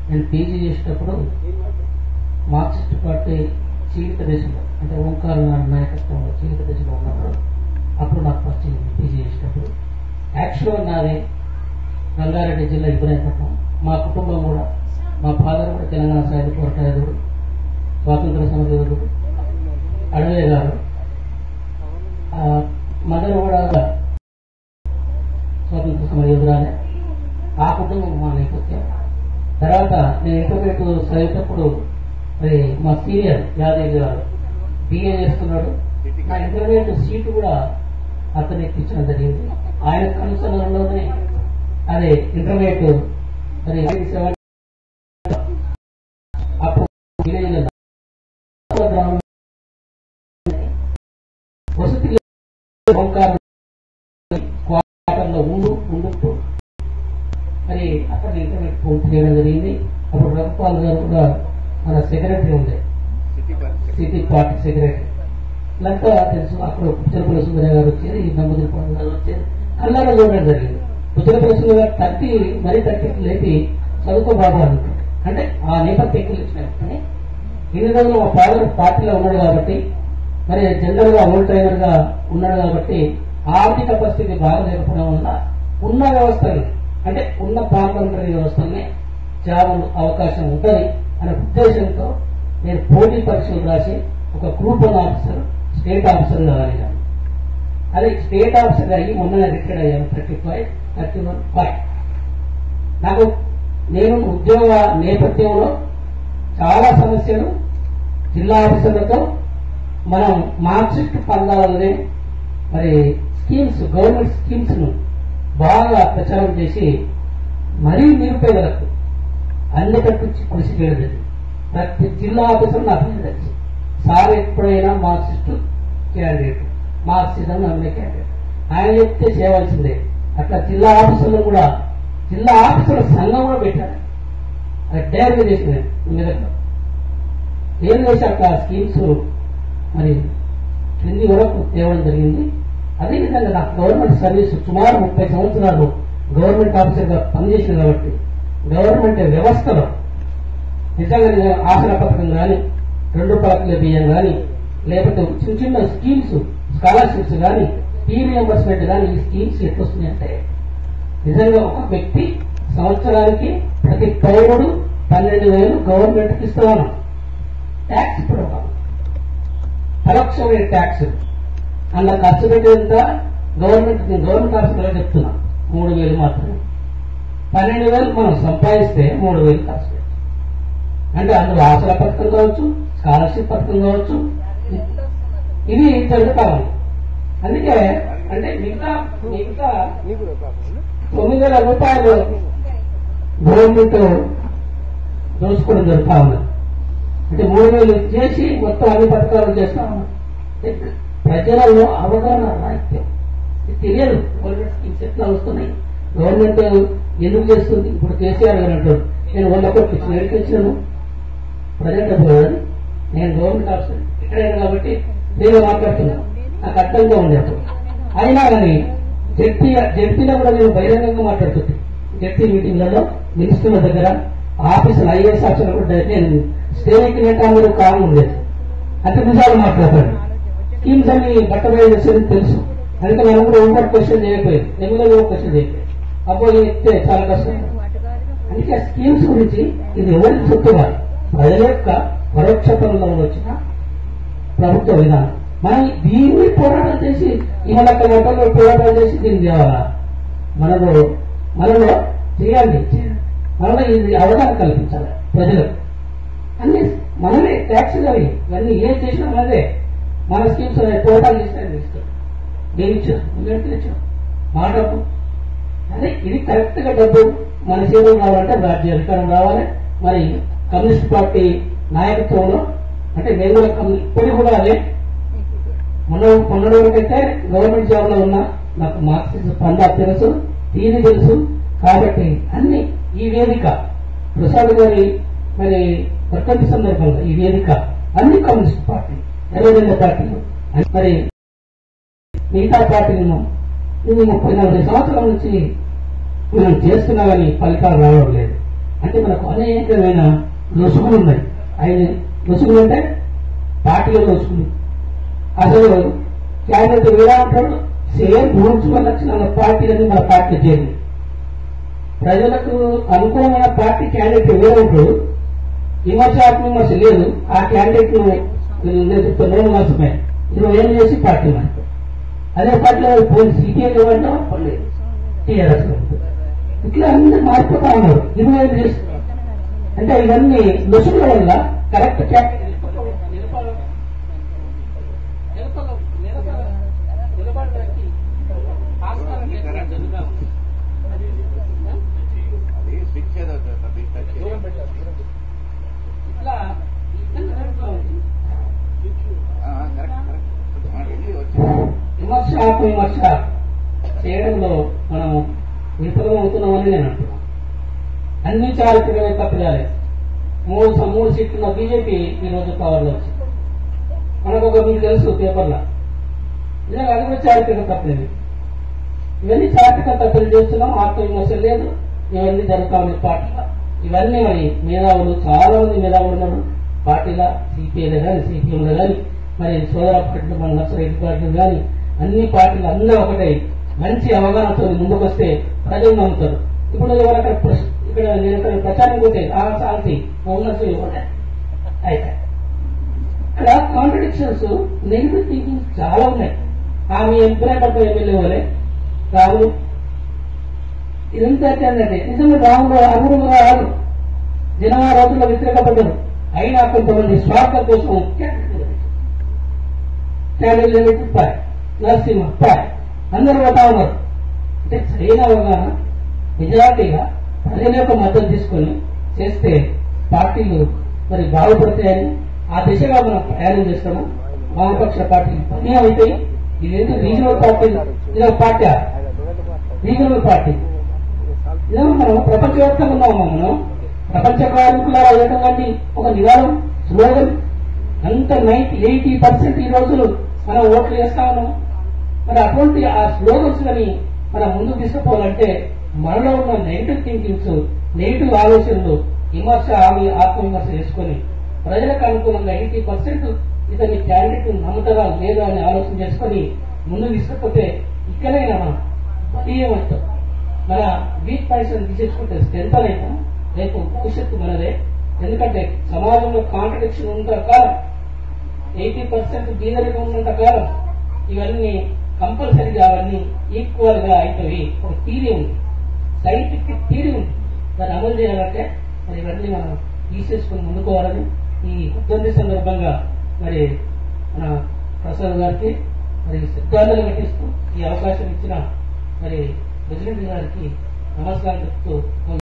నేను పీజీ చేసేటప్పుడు Marxist party చీలిక దశలో అంటే ఓంకార నాయకత్వంలో చీలిక దశలో ఉన్నప్పుడు అప్పుడు నాకు ఫస్ట్ పీజీ చేసేటప్పుడు యాక్చువల్గా నాది రంగారెడ్డి జిల్లా ఇబ్రాహీంపట్నం మా కుటుంబం కూడా మా ఫాదర్ కూడా తెలంగాణ సాయుధ పోరాటయోధుడు స్వాతంత్ర సమరయోధుడు అడవే గారు ఆ, మదర్ కూడా స్వాతంత్ర సమరయోధురాలే ఆ కుటుంబం మా నేపథ్యం తర్వాత నేను ఇంటర్మీడియట్ చదివేటప్పుడు మరి మా సీనియర్ యాదవ్ గారు బిఏ చేస్తున్నాడు నా ఇంటర్మీడియట్ సీటు కూడా అతను ఎక్కించడం జరిగింది ఆయన కనుసరణలోనే అదే ఇంటర్మీడియట్ మరి సెవెన్ అప్పుడు విలేజ్లో గ్రామం వసతి ఓంకారం క్వార్టర్లో ఉండు ఉండుతూ మరి అక్కడ ఇంటర్మీడియట్ పూర్తి చేయడం జరిగింది అప్పుడు రఘుపాల్ గారు కూడా మన సెక్రటరీ ఉండే సిటీ పార్టీ సెక్రటరీ ఇలాంతా తెలుసు అప్పుడు పుచ్చలపల్లి సుందరయ్య గారు వచ్చేది నంబూదిరి పాల్ గారు వచ్చేది కళ్ళారా చూడడం జరిగింది పుచ్చలపల్లి సుందర గారు తట్టి మరీ తట్టి లేపి చదువుకో బాబు అంటారు అంటే ఆ నేపథ్యం ఇచ్చినట్టునే ఇన్ని రోజులు మా ఫాదర్ పార్టీలో ఉన్నాడు కాబట్టి మరి జనరల్ గా ఓల్డ్ ట్రైనర్ గా ఉన్నాడు కాబట్టి ఆర్థిక పరిస్థితి బాగలేకపోవడం వల్ల ఉన్న వ్యవస్థని అంటే ఉన్న పార్లమెంటరీ వ్యవస్థల్ని జాబులు అవకాశం ఉంటుంది అనే ఉద్దేశంతో నేను పోటీ పరీక్షలు రాసి ఒక group one officer state officer కావాలి అదే స్టేట్ ఆఫీసర్ అయ్యి మొన్న రిటైర్డ్ అయ్యాను thirty five thirty one five నాకు నేను ఉద్యోగ నేపథ్యంలో చాలా సమస్యలు జిల్లా ఆఫీసర్లతో మనం మార్క్సిస్ట్ పందాలనే మరి స్కీమ్స్ గవర్నమెంట్ స్కీమ్స్ ను బాగా ప్రచారం చేసి మరీ నిరుపేదలకు అన్నిటట్టు కృషి చేయడం జరిగింది ప్రతి జిల్లా ఆఫీసర్ నా పేరు తెలుసు సార్ ఎప్పుడైనా మార్క్సిస్ట్ క్యాండిడేట్ మార్క్సిజం నమ్మే క్యాండిడేట్ ఆయన చెప్తే చేయవలసిందే అట్లా జిల్లా ఆఫీసర్లు కూడా జిల్లా ఆఫీసర్ల సంఘం కూడా పెట్టారు అది డైరెక్ట్ చేసింది మెదక్లో ఏం చేసి అట్లా స్కీమ్స్ మరి క్రింది వరకు తేవడం జరిగింది అదేవిధంగా నాకు గవర్నమెంట్ సర్వీస్ సుమారు ముప్పై సంవత్సరాలు గవర్నమెంట్ ఆఫీసర్ గా పనిచేసింది కాబట్టి గవర్నమెంట్ వ్యవస్థలో నిజంగా నేను ఆసన పథకం కానీ రెండు పథకాల బియ్యం కానీ లేకపోతే చిన్న చిన్న స్కీమ్స్ స్కాలర్షిప్స్ కానీ ఫీ రియంబర్స్మెంట్ కానీ ఈ స్కీమ్స్ ఎట్లా వస్తున్నాయంటే నిజంగా ఒక వ్యక్తి సంవత్సరానికి ప్రతి పౌరుడు పన్నెండు వేలు గవర్నమెంట్కి ఇస్తున్నాను ట్యాక్స్ ప్రోగ్రామ్ పరోక్షమైన ట్యాక్స్ అందులో ఖర్చు పెట్టేంత గవర్నమెంట్ నేను గవర్నమెంట్ ఆఫీసర్గా చెప్తున్నా మూడు వేలు మాత్రమే పన్నెండు వేలు మనం సంపాదిస్తే మూడు వేలు ఖర్చు పెట్టాం అంటే అందులో ఆశల పథకం కావచ్చు స్కాలర్షిప్ పథకం కావచ్చు ఇది జరుగుతా ఉంది అందుకే అంటే మిగతా మిగతా తొమ్మిది వేల రూపాయలు గవర్నమెంట్ దోచుకోవడం జరుగుతా ఉంది అంటే మూడు వేలు చేసి మొత్తం అన్ని పథకాలు చేస్తా ఉన్నాం ప్రజలలో అవగాహన రాహిత్యం ఇది తెలియదు గవర్నమెంట్ స్కీమ్స్ ఎట్లా వస్తున్నాయి గవర్నమెంట్ ఎందుకు చేస్తుంది ఇప్పుడు కేసీఆర్ గారు అంటారు నేను వంద కోట్లు ఇచ్చిన ఎక్కడికి ఇచ్చాను ప్రజెంట్ పోయాను నేను గవర్నమెంట్ ఆఫీసర్ ఇక్కడైనా కాబట్టి నేను మాట్లాడుతున్నాను నాకు అర్థంగా ఉంది అప్పుడు అయినా కానీ జడ్పీ జడ్పీలో కూడా నేను బహిరంగంగా మాట్లాడుతుంది జడ్పీ మీటింగ్లలో మినిస్టర్ల దగ్గర ఆఫీసులు ఐఏఎస్ ఆఫీసర్ కూడా నేను స్టేట్ నేటా మీరు కాలం ఉండేది అంటే నిజాలు మాట్లాడతాడు స్కీమ్స్ అన్ని బట్టబయలు చేసేది తెలుసు అందుకే మనం కూడా ఓవర్ క్వశ్చన్ చేయకపోయేది ఎమ్మెల్యే క్వశ్చన్ చేయకపోయేది అబ్బో ఇది ఇస్తే చాలా కష్టం అందుకే స్కీమ్స్ గురించి ఇది ఎవరికి సొత్తు కాదు ప్రజల యొక్క పరోక్ష పనులలో వచ్చిన ప్రభుత్వ విధానం మనం దీన్ని పోరాటం చేసి ఇవాళ గంటల్లో పోరాటం చేసి దీన్ని తేవాలా మనలో మనలో చేయాలి చేయాలి. మనలో ఇది అవగాహన కల్పించాలి ప్రజలకు అన్ని మనమే ట్యాక్స్ అవి ఇవన్నీ ఏం చేసినా మనదే మన స్కీమ్స్ టోటల్ చేస్తే ఇస్తాం నేను ఇచ్చాను నువ్వు ఇచ్చాను మా డబ్బు అదే ఇది కరెక్ట్ గా డబ్బు మన చేతిలో రావాలంటే రాజ్య అధికారం రావాలి మరి కమ్యూనిస్ట్ పార్టీ నాయకత్వంలో అంటే నేను కూడా కమ్యూ- ఇప్పటికి కూడా అదే మొన్న మొన్నటి వరకు అయితే గవర్నమెంట్ జాబ్ లో ఉన్నా నాకు మార్క్సిస్ట్ పందా తెలుసు దీని తెలుసు కాబట్టి అన్ని ఈ వేదిక ప్రసాద్ గారి మరి వర్తంతి సందర్భంగా ఈ వేదిక అన్ని కమ్యూనిస్ట్ పార్టీ ఎర్రజెండా పార్టీలు అన్ని మరి మిగతా పార్టీలను ఇది ముప్పై నలభై సంవత్సరాల నుంచి మనం చేస్తున్నా కానీ ఫలితాలు రావడం లేదు అంటే మనకు అనేకమైన లొసుగులు ఉన్నాయి ఆయన లొసుగులు అంటే పార్టీలో లొసుగులు అసలు క్యాండిడేట్ వేరే ఉంటాడు సేమ్ మున్సిపల్ వచ్చిన పార్టీలని మన పార్టీ చేరింది ప్రజలకు అనుకూలమైన పార్టీ క్యాండిడేట్ వేరే ఉంటాడు విమర్శాత్మక విమర్శ లేదు ఆ క్యాండిడేట్ నేను మాసమే ఇరవై ఏళ్ళు చేసి పార్టీ మనకు అదే పార్టీలో పోయి సిపిఐ ఇవ్వండి పర్లేదు టీఆర్ఎస్ ఇట్లా అందరూ మారిపోతా ఉన్నారు ఇరవై ఏళ్ళు చేసి అంటే ఇవన్నీ లొసుగుల వల్ల కరెక్ట్ అది శిక్ష ఇట్లా విమర్శ ఆత్మవిమర్శ చేయడంలో మనం విఫలం అవుతున్నామని నేను అంటున్నాను అన్ని చారిత్రమే తప్పదాలే మూడు స- మూడు సీట్లున్న బీజేపీ ఈ రోజు పవర్లో వచ్చింది మనకు ఒక మీకు తెలుసు పేపర్లో నిజంగా అది కూడా చారిత్రక తప్పలేదు ఇవన్నీ చారిత్రక తప్పులు చేస్తున్నాం ఆత్మవిమర్శ లేదు ఇవన్నీ జరుగుతా ఉన్నాయి పార్టీలో ఇవన్నీ మరి మేధావులు చాలా మంది మేధావులు ఉన్నారు పార్టీలో సిపిఐలో కానీ సిపిఎంలో కానీ మరి సోదర పార్టీలు మన నర్సరెడ్డి పార్టీలు కానీ అన్ని పార్టీలు అందరూ ఒకటే మంచి అవగాహనతో ముందుకు వస్తే ప్రజలు నమ్ముతారు ఇప్పుడు ఎవరక్కడ ప్రశ్న- ఇక్కడ నేను ఇక్కడ ప్రచారం పోతే ఆ శాంతి ఉన్నట్టు ఉంటాయి అయితే ఇక్కడ కాంట్రడిక్షన్స్ నెగిటివ్ థింకింగ్ చాలా ఉన్నాయి ఆమె ఎంపికపడ్డ ఎమ్మెల్యే వలె రాములు ఇదంతా ఏంటంటే నిజంగా రాములు అరువులు రాదు జనం ఆ రోజుల్లో వ్యతిరేకపడ్డారు అయినా కొంతమంది స్వార్థం కోసం క్యాండిడేట్ పాయ్ నరసింహ పాయ్ అందరూ పోతా ఉన్నారు అంటే సరైన అవగాహన మెజారిటీగా ప్రజల యొక్క మద్దతు తీసుకొని చేస్తే పార్టీలు మరి బాగుపడతాయని ఆ దిశగా మనం ప్రయాణం చేస్తాము వామపక్ష పార్టీలు పని అవుతాయి ఇదేంటి రీజనల్ పార్టీ ఇది ఒక పార్టీ రీజనల్ పార్టీ ఇదేమో మనం ప్రపంచవ్యాప్తంగా ఉన్నామా మనం ప్రపంచ కార్మికుల కానీ ఒక నివారం స్లోగన్ అంత నైన్టీ ఎయిటీ పర్సెంట్ ఈ రోజులు మనం ఓట్లు వేస్తా ఉన్నాం మరి అటువంటి ఆ స్లోగన్స్ అని మనం ముందుకు తీసుకుపోవాలంటే మనలో ఉన్న నెగిటివ్ థింకింగ్స్ నెగిటివ్ ఆలోచనలు విమర్శ ఆమె ఆత్మవిమర్శ చేసుకొని ప్రజలకు అనుకూలంగా ఎయిటీ పర్సెంట్ ఇతని క్యాండిడేట్ నమ్ముతారా లేదా అని ఆలోచన చేసుకొని ముందుకు తీసుకపోతే ఇక్కడైనా మనం బలీయమవుతాం మన వీక్ పాయింట్స్ తీసేసుకుంటే స్ట్రెంత్ అయితే రేపు భవిష్యత్తు మనదే ఎందుకంటే సమాజంలో కాంట్రడిక్షన్ ఉన్నంత కాలం ఎయిటీ పర్సెంట్ బీదరిగా ఉన్నంత కాలం ఇవన్నీ కంపల్సరీగా అవన్నీ ఈక్వల్ గా అవుతాయి ఒక థీరీ ఉంది సైంటిఫిక్ థీరీ ఉంది దాన్ని అమలు చేయాలంటే మరి ఇవన్నీ మనం తీసేసుకుని ముందుకోవాలని ఈ ఉద్దండి సందర్భంగా మరి మన ప్రసాద్ గారికి మరి సిద్ధాంతాలు కట్టిస్తూ ఈ అవకాశం ఇచ్చిన మరి ప్రెసిడెంట్ గారికి నమస్కారం చెప్తూ